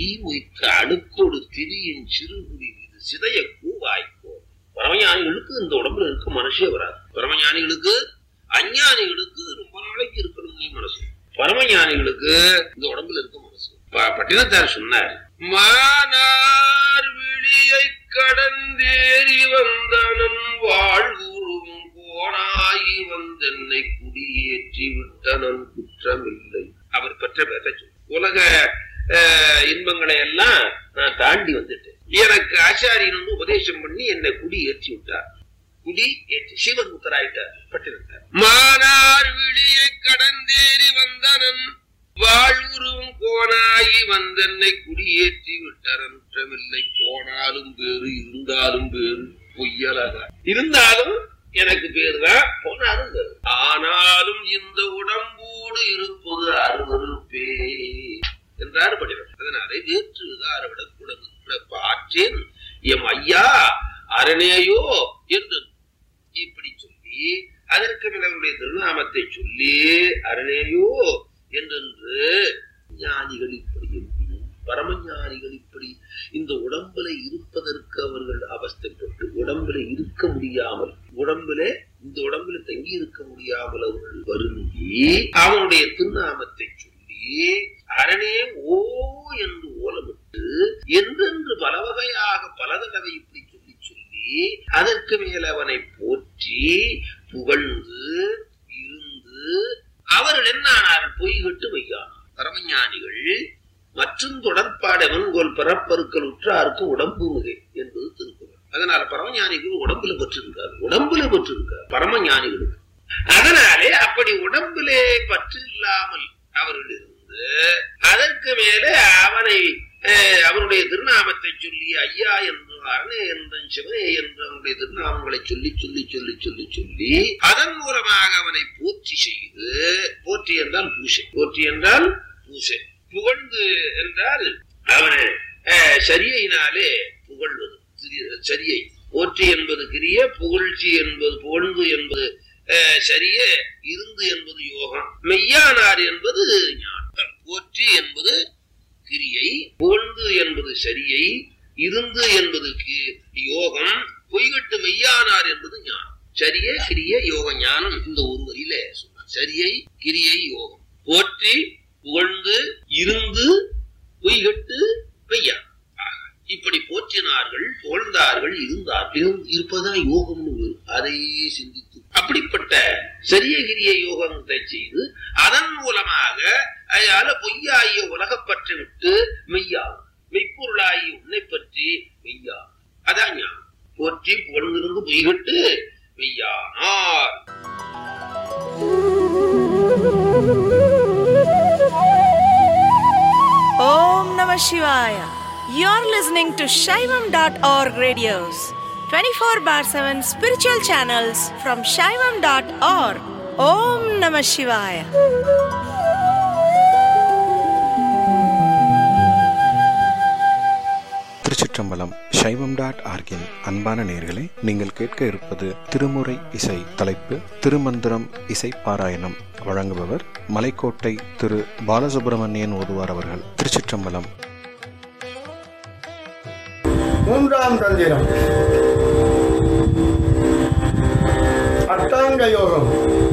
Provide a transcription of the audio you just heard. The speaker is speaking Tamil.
தீமொய்த்த அழுக்கோடு திரியின் சிறுகுடி இது சிதைய கூவாய்ப்போ பரமஞானிகளுக்கு இந்த உடம்புல இருக்க மனசே வராது பரமஞானிகளுக்கு அஞ்ஞானிகளுக்கு ரொம்ப நாளைக்கு இருக்கணும் நீ மனசு பரமஞானிகளுக்கு இந்த உடம்புல இருக்க மனசு ப- பட்டினத்தார் சொன்னார் மானார் விழியை கடந்தேறி வந்தனன் வாழ்வுறும் கோணாகி வந்தென்னை குடியேற்றி விட்டனன் குற்றமில்லை அவர் பெற்ற பேரை சொல்லு. உலக அஹ், இன்பங்களை எல்லாம் நான் தாண்டி வந்துட்டேன் எனக்கு ஆச்சாரியன் வந்து உபதேசம் பண்ணி என்னை குடி ஏற்றி விட்டார் குடி ஏற்றி சிவன் முத்தராயிட்டார் பட்டிருந்தார் மானார் விழியை கடந்தேறி வந்தனன் வாழ்வுருவும் கோணாகி வந்தென்னை குடியேற்றி விட்டரன் குற்றமில்லை போனாலும் பேரு இருந்தாலும் பேரு பொய்யலாக இருந்தாலும் எனக்கு பேரு தான் போனாலும் பேரு ஆனாலும் இந்த உடம்போடு இருப்பது அருவருப்பே என்றார் படிவர் அதனாலே வேற்று விதாரவிடக்கூடாது பார்த்தேன் எம் ஐயா அரணேயோ என்று இப்படி சொல்லி அதற்கு மேல் அவருடைய திருநாமத்தை சொல்லி அரணேயோ என்றென்று ஞானிகள் இப்படி எண்ணி, பரமஞானிகள் இப்படி இந்த உடம்புல இருப்பதற்கு அவர்கள் அவஸ்தைப்பட்டு உடம்புல இருக்க முடியாமல் உடம்புல இந்த உடம்புல தங்கி இருக்க முடியாமல் அவர்கள் வருந்தி அவனுடைய திருநாமத்தை சொல்லி அரணே ஓ என்று ஓலமிட்டு என்றென்று பல வகையாக பல தடவை இப்படி சொல்லி சொல்லி அதற்கு மேல் அவனை போற்றி புகழ்ந்து இருந்து அவர்கள் என்ன ஆனார்கள் பொய்கட்டு மெய்யானார் பரமஞானிகள் மற்றும் தொடர்பாடவன் கோல் பிறப்பருக்கள் உற்றாருக்கு உடம்பு மிகை என்பது திருக்குறள் அதனால பரமஞானிகள் உடம்புல பெற்றிருக்கார் உடம்புல பெற்றிருக்கார் பரமஞானிகளுக்கு அதனாலே அப்படி உடம்பிலே பற்று இல்லாமல் அவர்கள் இருந்து அதற்கு மேலே அவனை அஹ், அவனுடைய திருநாமத்தை சொல்லி ஐயா என்றும் அரணே என்றும் சிவனே என்று அவனுடைய திருநாமங்களை சொல்லி சொல்லி சொல்லி சொல்லி சொல்லி அதன் மூலமாக அவனை போற்றி செய்து போற்றி என்றால் பூசை போற்றி என்றால் பூசை புகழ்ந்து என்றால் அவனை அஹ், சரியினாலே புகழ்வது திரி- சரியை போற்றி என்பது கிரிய புகழ்ச்சி என்பது புகழ்ந்து என்பது அஹ், சரிய இருந்து என்பது யோகம் மெய்யானார் என்பது ஞானம் போற்றி என்பது கிரியை புகழ்ந்து என்பது சரியை இருந்து என்பது கி- யோகம் பொய்கட்டு மெய்யானார் என்பது ஞானம் சரியே கிரிய யோக ஞானம் இந்த ஒரு வரியில சொன்னார் சரியை கிரியை யோகம் போற்றி புகழ்ந்து இருந்து பொய்கட்டு மெய்யா ஆக, இப்படி போற்றினார்கள் புகழ்ந்தார்கள் இருந்தார்கள் இருந்து- இருப்பதுதான் யோகம்னு ஒரு அதையே சிந்தித்து அப்படிப்பட்ட சரிய கிரிய யோகத்தை செய்து அதன் மூலமாக அதால பொய்யாகிய உலகப்பற்றை விட்டு மெய்யாகும் மெய்ப்பொருளாகிய உன்னை பற்றி மெய்யாகும் அதான் ஞானம் போற்றி புகழ்ந்திருந்து பொய்கட்டு மெய்யானார் Om Namah Shivaya. You're listening to Shaivam.org radios, 24 bar 7 spiritual channels from Shaivam.org. Om Namah Shivaya. திருச்சிற்றம்பலம் சைவம் டாட் ஆர்கின் அன்பான நேர்களே நீங்கள் கேட்க இருப்பது திருமுறை இசை தலைப்பு திருமந்திரம் இசை பாராயணம் வழங்குபவர் மலைக்கோட்டை திரு பாலசுப்பிரமணியன் ஓதுவார் அவர்கள் திருச்சிற்றம்பலம் மூன்றாம் தந்திரம் அட்டாங்க யோகம்